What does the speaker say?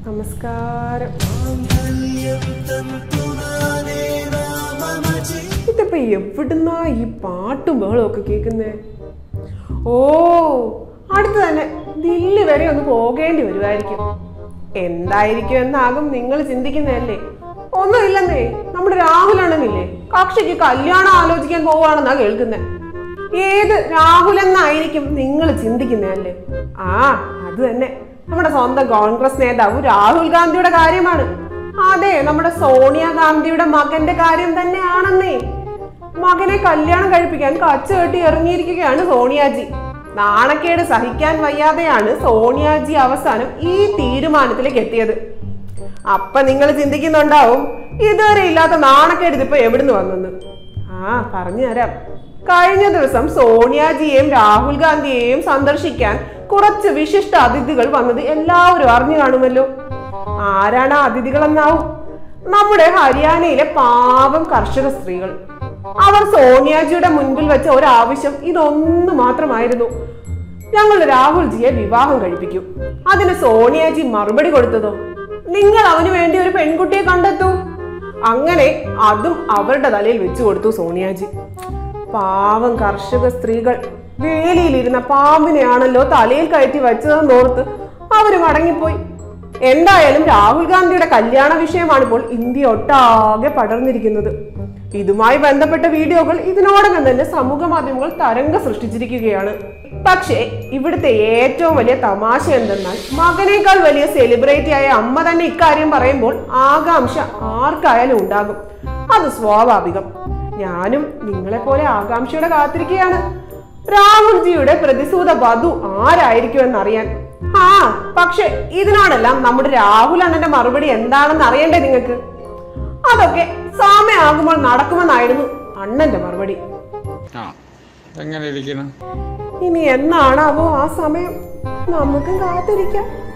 നമസ്കാരം ഇതിപ്പോ എവിടുന്നാ ഈ പാട്ടും ബഹളവും ഒക്കെ കേൾക്കുന്നേ ഓ അടുത്ത് തന്നെ ദില്ലി വരെ ഒന്ന് പോകേണ്ടി വരുമായിരിക്കും എന്തായിരിക്കും എന്നാകും നിങ്ങൾ ചിന്തിക്കുന്നതല്ലേ ഒന്നുമില്ലെന്നേ നമ്മുടെ രാഹുലണ്ണനില്ലേ കക്ഷിക്ക് കല്യാണം ആലോചിക്കാൻ പോവാണെന്നാ കേൾക്കുന്നത് ഏത് രാഹുൽ എന്നായിരിക്കും നിങ്ങൾ ചിന്തിക്കുന്നതല്ലേ ആ അത് തന്നെ നമ്മുടെ സ്വന്തം കോൺഗ്രസ് നേതാവ് രാഹുൽ ഗാന്ധിയുടെ കാര്യമാണ് അതെ നമ്മുടെ സോണിയ ഗാന്ധിയുടെ മകന്റെ കാര്യം തന്നെയാണെന്നേ മകനെ കല്യാണം കഴിപ്പിക്കാൻ കച്ച കെട്ടി ഇറങ്ങിയിരിക്കുകയാണ് സോണിയാജി നാണക്കേട് സഹിക്കാൻ വയ്യാതെയാണ് സോണിയാജി അവസാനം ഈ തീരുമാനത്തിലേക്ക് എത്തിയത് അപ്പൊ നിങ്ങൾ ചിന്തിക്കുന്നുണ്ടാവും ഇതുവരെ ഇല്ലാത്ത നാണക്കേട് ഇതിപ്പോ എവിടുന്ന് വന്നെന്ന് ആ പറഞ്ഞു തരാം കഴിഞ്ഞ ദിവസം സോണിയാജിയെയും രാഹുൽ ഗാന്ധിയെയും സന്ദർശിക്കാൻ കുറച്ച് വിശിഷ്ട അതിഥികൾ വന്നത് എല്ലാവരും അറിഞ്ഞു കാണുമല്ലോ ആരാണ് ആ അതിഥികളെന്നാവും നമ്മുടെ ഹരിയാനയിലെ പാവം കർഷക സ്ത്രീകൾ അവർ സോണിയാജിയുടെ മുൻപിൽ വെച്ച ഒരാവശ്യം ഇതൊന്നു മാത്രമായിരുന്നു ഞങ്ങൾ രാഹുൽജിയെ വിവാഹം കഴിപ്പിക്കും അതിന് സോണിയാജി മറുപടി കൊടുത്തതോ നിങ്ങൾ അവന് വേണ്ടി ഒരു പെൺകുട്ടിയെ കണ്ടെത്തൂ അങ്ങനെ അതും അവരുടെ തലയിൽ വെച്ചു കൊടുത്തു സോണിയാജി പാവം കർഷക സ്ത്രീകൾ വേലിയിലിരുന്ന പാമ്പിനെയാണല്ലോ തലയിൽ കയറ്റി വെച്ചതെന്നോർത്ത് അവര് മടങ്ങിപ്പോയി എന്തായാലും രാഹുൽ ഗാന്ധിയുടെ കല്യാണ വിഷയമാണിപ്പോൾ ഇന്ത്യ ഒട്ടാകെ പടർന്നിരിക്കുന്നത് ഇതുമായി ബന്ധപ്പെട്ട വീഡിയോകൾ ഇതിനോടകം തന്നെ സമൂഹ മാധ്യമങ്ങൾ തരംഗ സൃഷ്ടിച്ചിരിക്കുകയാണ് പക്ഷേ ഇവിടുത്തെ ഏറ്റവും വലിയ തമാശ എന്തെന്നാൽ മകനേക്കാൾ വലിയ സെലിബ്രിറ്റി ആയ അമ്മ തന്നെ ഇക്കാര്യം പറയുമ്പോൾ ആകാംക്ഷ ആർക്കായാലും ഉണ്ടാകും അത് സ്വാഭാവികം ഞാനും നിങ്ങളെ പോലെ ആകാംക്ഷയോടെ കാത്തിരിക്കുകയാണ് രാഹുൽജിയുടെ പ്രതിസൂത വധു ആരായിരിക്കുമെന്നറിയാൻ ആ പക്ഷെ ഇതിനോടെല്ലാം നമ്മുടെ രാഹുൽ അണ്ണന്റെ മറുപടി എന്താണെന്ന് അറിയണ്ടേ നിങ്ങൾക്ക് അതൊക്കെ സമയമാകുമ്പോൾ നടക്കുമെന്നായിരുന്നു അണ്ണന്റെ മറുപടി ആ എങ്ങനെ ഇരിക്കണം ഇനി എന്നാണാവോ ആ സമയം നമുക്കും കാത്തിരിക്കാം